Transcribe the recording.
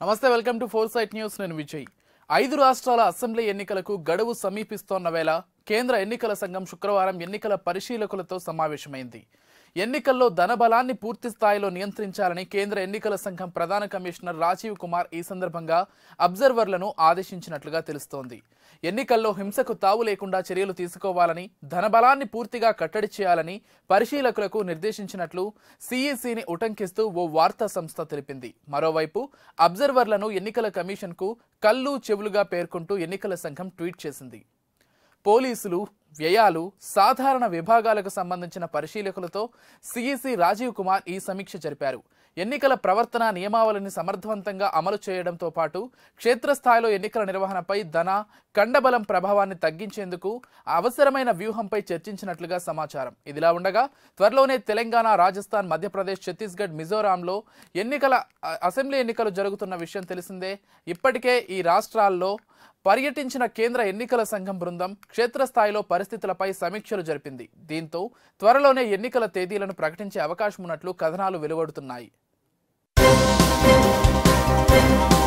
నమస్తే welcome to four sight news నేను విజయ్ ఐదు రాష్ట్రాల అసెంబ్లీ ఎన్నికలకు గడువు సమీపిస్తోన్న వేళ కేంద్ర ఎన్నికల సంఘం శుక్రవారం ఎన్నికల పరిశీలకులతో సమావేశమైంది ఎన్నికల్లో ధనబలాన్ని పూర్తి స్థాయిలో నియంత్రించాలని కేంద్ర ఎన్నికల సంఘం ప్రధాన కమిషనర్ రాజీవ్ కుమార్ ఈ సందర్భంగా అబ్జర్వర్లను ఆదేశించినట్లుగా తెలుస్తోంది ఎన్నికల్లో హింసకు తావు లేకుండా చర్యలు తీసుకోవాలని ధనబలాన్ని పూర్తిగా కట్టడి చేయాలని పరిశీలకులకు నిర్దేశించినట్లు సిఈసిని ఉటంకిస్తూ ఓ వార్తా సంస్థ తెలిపింది మరోవైపు అబ్జర్వర్లను ఎన్నికల కమిషన్కు కళ్ళు చెవులుగా పేర్కొంటూ ఎన్నికల సంఘం ట్వీట్ చేసింది పోలీసులు వ్యయాలు సాధారణ విభాగాలకు సంబంధించిన పరిశీలకులతో సిఈసి రాజీవ్ కుమార్ ఈ సమీక్ష జరిపారు ఎన్నికల ప్రవర్తన నియమావళిని సమర్థవంతంగా అమలు చేయడంతో పాటు క్షేత్రస్థాయిలో ఎన్నికల నిర్వహణపై ధన కండబలం ప్రభావాన్ని తగ్గించేందుకు అవసరమైన వ్యూహంపై చర్చించినట్లుగా సమాచారం ఇదిలా ఉండగా త్వరలోనే తెలంగాణ రాజస్థాన్ మధ్యప్రదేశ్ ఛత్తీస్గఢ్ మిజోరాంలో ఎన్నికల అ- అసెంబ్లీ ఎన్నికలు జరుగుతున్న విషయం తెలిసిందే ఇప్పటికే ఈ రాష్ట్రాల్లో పర్యటించిన కేంద్ర ఎన్నికల సంఘం బృందం క్షేత్రస్థాయిలో పరిస్థితులపై సమీక్షలు జరిపింది దీంతో త్వరలోనే ఎన్నికల తేదీలను ప్రకటించే అవకాశం ఉన్నట్లు కథనాలు వెలువడుతున్నాయి